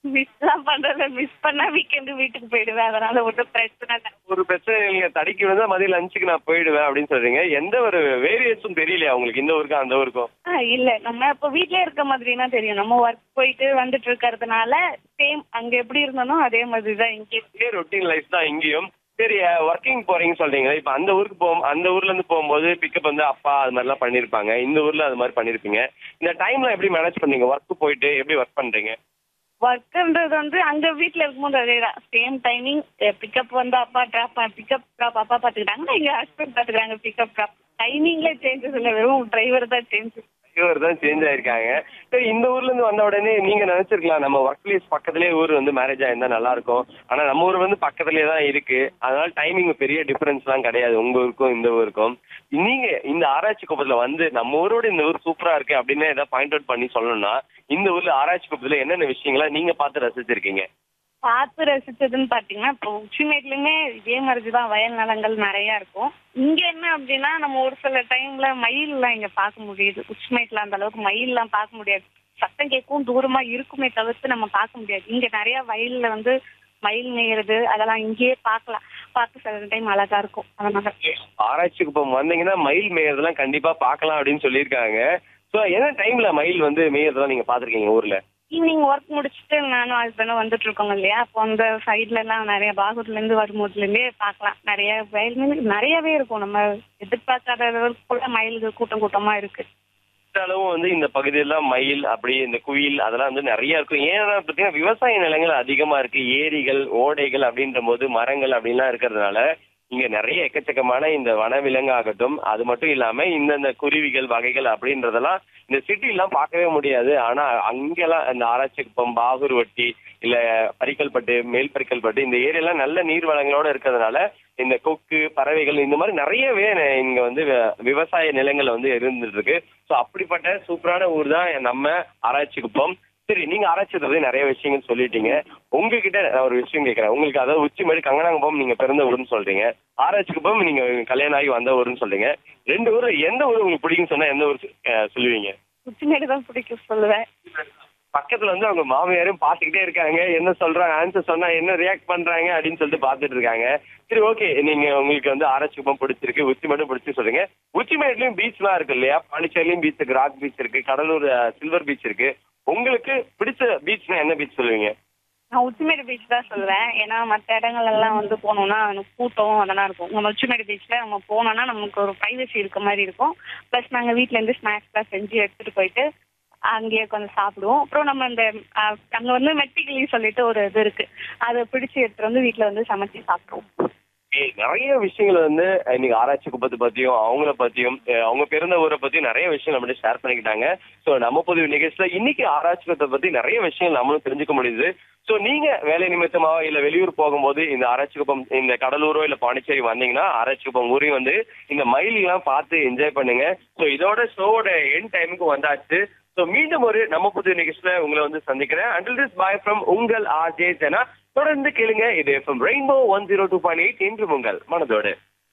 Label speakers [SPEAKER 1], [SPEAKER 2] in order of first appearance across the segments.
[SPEAKER 1] மிஸ்லாம் பண்றத மிஸ் பண்ணா வீக்கெண்ட் வீட்டுக்கு போயிடுவேன் அதனால ஒன்றும் பிரச்சனை இல்லை
[SPEAKER 2] ஒரு பிரச்சனை நீங்க தடிக்கு விழுந்தா மதியம் லஞ்சுக்கு நான் போயிடுவேன் அப்படின்னு சொல்றீங்க எந்த ஒரு வேரியேஷன் தெரியலையா உங்களுக்கு இந்த ஊருக்கும் அந்த ஊருக்கும்
[SPEAKER 1] ஆ இல்ல நம்ம இப்போ வீட்லயே இருக்க மாதிரினா தெரியும் நம்ம ஒர்க் போயிட்டு வந்துட்டு இருக்கறதுனால சேம் அங்க எப்படி இருந்தனோ அதே மாதிரி தான் இங்கே
[SPEAKER 2] இதே ரொட்டீன் லைஃப் தான் இங்கேயும் சரி ஒர்க்கிங் போறீங்கன்னு சொல்றீங்க இப்ப அந்த ஊருக்கு போ அந்த ஊர்ல இருந்து போகும்போது பிக்கப் வந்து அப்பா அது மாதிரிலாம் பண்ணிருப்பாங்க இந்த ஊர்ல அது மாதிரி பண்ணிருப்பீங்க இந்த டைம்ல எப்படி மேனேஜ் பண்ணீங்க ஒர்க் போயிட்டு எப்படி ஒர்க் பண்றீங்க
[SPEAKER 1] ஒர்க்ன்றது வந்து அங்க வீட்ல இருக்கும்போது அதே தான் சேம் டைமிங் பிக்கப் வந்து அப்பா ட்ராப் பிக்கப் ட்ராப் அப்பா பாத்துக்கிட்டாங்க எங்க ஹஸ்பண்ட் பாத்துக்கிறாங்க பிக்கப் ட்ராப் டைமிங்ல சேஞ்சஸ் இல்லை வெறும் டிரைவர் தான் சேஞ்சஸ்
[SPEAKER 2] இவர் தான் சேஞ்ச் ஆயிருக்காங்க சரி இந்த ஊர்ல இருந்து வந்த உடனே நீங்க நினைச்சிருக்கலாம் நம்ம ஒர்க் பிளேஸ் பக்கத்துலயே ஊர் வந்து மேரேஜ் ஆயிருந்தா நல்லா இருக்கும் ஆனா நம்ம ஊர் வந்து பக்கத்துலயே தான் இருக்கு அதனால டைமிங் பெரிய டிஃபரன்ஸ் எல்லாம் கிடையாது உங்க ஊருக்கும் இந்த ஊருக்கும் நீங்க இந்த ஆராய்ச்சி குப்பத்துல வந்து நம்ம ஊரோட இந்த ஊர் சூப்பரா இருக்கு அப்படின்னு ஏதாவது பாயிண்ட் அவுட் பண்ணி சொல்லணும்னா இந்த ஊர்ல ஆராய்ச்சி குப்பத்துல என்னென்ன விஷயங்களா நீங்க பார்த்து ரசிச்சிருக்கீங்க
[SPEAKER 1] பார்த்து ரசிச்சதுன்னு பாத்தீங்கன்னா இப்போ உச்சிமேட்லயுமே இதே மாதிரி தான் வயல் நிலங்கள் நிறைய இருக்கும் இங்க என்ன அப்படின்னா நம்ம ஒரு சில டைம்ல மயில்லாம் இங்க பார்க்க முடியுது உச்சிமேட்ல அந்த அளவுக்கு மயில்லாம் பார்க்க முடியாது சத்தம் கேட்கும் தூரமா இருக்குமே தவிர்த்து நம்ம பார்க்க முடியாது இங்க நிறைய வயல்ல வந்து மயில் மேயறது அதெல்லாம் இங்கேயே பார்க்கலாம் பார்த்து சில டைம் அழகா இருக்கும் அதனால
[SPEAKER 2] ஆராய்ச்சி குப்பம் வந்தீங்கன்னா மயில் மேயறதெல்லாம் கண்டிப்பா பார்க்கலாம் அப்படின்னு சொல்லியிருக்காங்க ஸோ என்ன டைம்ல மயில் வந்து மேயறதெல்லாம் நீங்க பாத்திருக்கீங்க ஊர்ல
[SPEAKER 1] ஈவினிங் ஒர்க் முடிச்சுட்டு நானும் ஹஸ்பண்டும் வந்துட்டு இருக்கோங்க இல்லையா அப்போ அந்த சைட்ல எல்லாம் நிறைய பாகூர்ல இருந்து வரும்போதுல இருந்தே பார்க்கலாம் நிறைய வயல் மீன் நிறையவே இருக்கும் நம்ம எதிர்பார்க்காத அளவுக்கு கூட மயில்கள் கூட்டம் கூட்டமா இருக்கு
[SPEAKER 2] இந்த அளவும் வந்து இந்த பகுதியெல்லாம் மயில் அப்படி இந்த குயில் அதெல்லாம் வந்து நிறைய இருக்கும் ஏன்னா பார்த்தீங்கன்னா விவசாய நிலங்கள் அதிகமா இருக்கு ஏரிகள் ஓடைகள் அப்படின்ற போது மரங்கள் அப்படின்லாம் இருக்கிறதுனால இங்க நிறைய எக்கச்சக்கமான இந்த வனவிலங்கு ஆகட்டும் அது மட்டும் இல்லாம இந்தந்த குருவிகள் வகைகள் அப்படின்றதெல்லாம் இந்த சிட்டிலாம் பார்க்கவே முடியாது ஆனா அங்கெல்லாம் இந்த ஆராய்ச்சிக்குப்பம் பாகூர்வட்டி இல்ல பரிக்கல்பட்டு மேல் பரிக்கல்பட்டு இந்த ஏரியெல்லாம் நல்ல நீர் வளங்களோட இருக்கிறதுனால இந்த கொக்கு பறவைகள் இந்த மாதிரி நிறையவே ந- இங்க வந்து வ- விவசாய நிலங்கள் வந்து இருந்துட்டு இருக்கு ஸோ அப்படிப்பட்ட சூப்பரான ஊர் தான் நம்ம ஆராய்ச்சிக்குப்பம் சரி நீங்க ஆராய்ச்சி பத்தி நிறைய விஷயங்கள் சொல்லிட்டீங்க உங்ககிட்ட நான் ஒரு விஷயம் கேட்கறேன் உங்களுக்கு அதாவது உச்சி மாதிரி கங்கனாங்குப்பம் நீங்க பிறந்த ஊர்னு சொல்றீங்க ஆராய்ச்சிக்குப்பம் நீங்க கல்யாணம் ஆகி வந்த ஊர்னு சொல்றீங்க ரெண்டு ஊர்ல எந்த ஊர் உங்களுக்கு பிடிக்கும்னு சொன்னா எந்த ஊர் அஹ், சொல்லுவீங்க
[SPEAKER 1] உச்சிமேடு தான் பிடிக்கும் சொல்லுவேன்
[SPEAKER 2] பக்கத்துல வந்து அவங்க மாமியாரும் பாத்துக்கிட்டே இருக்காங்க என்ன சொல்றாங்க ஆன்சர் சொன்னா என்ன ரியாக்ட் பண்றாங்க அப்படின்னு சொல்லிட்டு பாத்துட்டு இருக்காங்க சரி ஓகே நீங்க உங்களுக்கு வந்து ஆராய்ச்சிக்குப்பம் பிடிச்சிருக்கு உச்சி மட்டும் பிடிச்சி சொல்றீங்க உச்சிமேட்லயும் பீச்லாம் இருக்கு இல்லையா பாண்டிச்சேரிலயும் பீச் இருக்கு ராக் பீச் இருக்கு கடலூர் சில்வர் பீச் இருக்கு உங்களுக்கு பிடிச்ச பீச்னா என்ன பீச் சொல்லுவீங்க
[SPEAKER 1] நான் உச்சிமேடு பீச் தான் சொல்லுவேன் ஏன்னா மற்ற இடங்கள் எல்லாம் வந்து போனோம்னா எனக்கு கூட்டம் அதெல்லாம் இருக்கும் நம்ம உச்சிமேடு பீச்ல நம்ம போனோம்னா நமக்கு ஒரு ப்ரைவசி இருக்க மாதிரி இருக்கும் ப்ளஸ் நாங்கள் வீட்ல இருந்து ஸ்நாக்ஸ்லாம் செஞ்சு எடுத்துட்டு போயிட்டு அங்கேயே கொஞ்சம் சாப்பிடுவோம் அப்புறம் நம்ம இந்த அஹ், அங்க வந்து மெட்டிக்கிளி சொல்லிட்டு ஒரு இது இருக்கு அதை பிடிச்சி எடுத்துட்டு வந்து வீட்ல வந்து சமைச்சு சாப்பிடுவோம்
[SPEAKER 2] ஏய், நிறைய விஷயங்கள் வந்து அஹ், இன்னைக்கு ஆராய்ச்சி குப்பத்தை பத்தியும் அவங்கள பத்தியும் அஹ், அவங்க பிறந்த ஊரை பத்தியும் நிறைய விஷயம் நம்மகிட்ட ஷேர் பண்ணிக்கிட்டாங்க ஸோ நம்ம பொது நிகழ்ச்சியில இன்னைக்கு ஆராய்ச்சி குப்பத்தை பத்தி நிறைய விஷயங்கள் நம்மளும் தெரிஞ்சுக்க முடியுது ஸோ நீங்க வேலை நிமித்தமாவோ இல்ல வெளியூர் போகும்போது இந்த ஆராய்ச்சி குப்பம் இந்த கடலூரோ இல்ல பாண்டிச்சேரி வந்தீங்கன்னா ஆராய்ச்சி குப்பம் ஊரையும் வந்து இந்த மயிலெல்லாம் பார்த்து என்ஜாய் பண்ணுங்க ஸோ இதோட ஷோவோட என் டைமுக்கு வந்தாச்சு ஸோ மீண்டும் ஒரு நம்ம புது நிகழ்ச்சியில உங்களை வந்து சந்திக்கிறேன் அண்டில் திஸ் பாய் ஃப்ரம் உங்கள் ஆர்ஜே ஜனா தொடர்ந்து கேளுங்க இது FM rainbow one zero two point eight என்று உங்கள் மனதோடு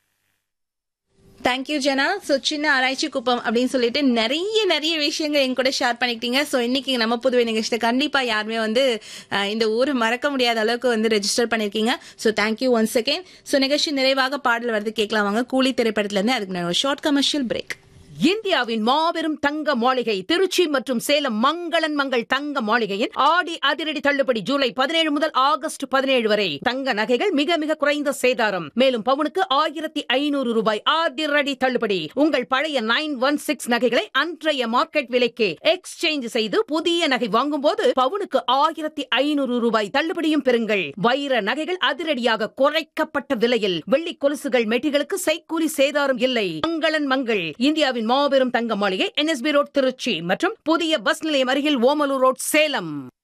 [SPEAKER 3] தேங்க்யூ ஜனா ஸோ சின்ன ஆராய்ச்சி குப்பம் அப்படின்னு சொல்லிட்டு நிறைய நிறைய விஷயங்கள் எங்க கூட ஷேர் பண்ணிக்கிட்டீங்க ஸோ இன்னைக்கு நம்ம புதுவை நிகழ்ச்சியில் கண்டிப்பா யாருமே வந்து அஹ், இந்த ஊரை மறக்க முடியாத அளவுக்கு வந்து ரெஜிஸ்டர் பண்ணிருக்கீங்க so thank you one second so நிகழ்ச்சி நிறைவாக பாடல் வருது கேட்கலாம் வாங்க கூலி திரைப்படத்துல இருந்து அதுக்கு நான் ஒரு ஷார்ட் கமர்ஷியல் பிரேக்
[SPEAKER 4] இந்தியாவின் மாபெரும் தங்க மாளிகை திருச்சி மற்றும் சேலம் மங்களன் மங்கள் தங்க மாளிகையின் ஆடி அதிரடி தள்ளுபடி ஜூலை பதினேழு முதல் ஆகஸ்ட் பதினேழு வரை தங்க நகைகள் மிக மிக குறைந்த சேதாரம் மேலும் பவுனுக்கு ஆயிரத்தி ஐநூறு ரூபாய் அதிரடி தள்ளுபடி உங்கள் பழைய நைன் ஒன் சிக்ஸ் நகைகளை அன்றைய மார்க்கெட் விலைக்கு எக்ஸ்சேஞ்ச் செய்து புதிய நகை வாங்கும்போது பவுனுக்கு ஆயிரத்தி ஐநூறு ரூபாய் தள்ளுபடியும் பெறுங்கள் வைர நகைகள் அதிரடியாக குறைக்கப்பட்ட விலையில் வெள்ளி கொலுசுகள் மெட்டிகளுக்கு செய்கூலி சேதாரம் இல்லை மங்களன் மங்கள் இந்தியாவின் மாபெரும் தங்க மாளிகை என்எஸ்பி ரோட் திருச்சி மற்றும் புதிய பஸ் நிலையம் அருகில் ஓமலூர் ரோட் சேலம்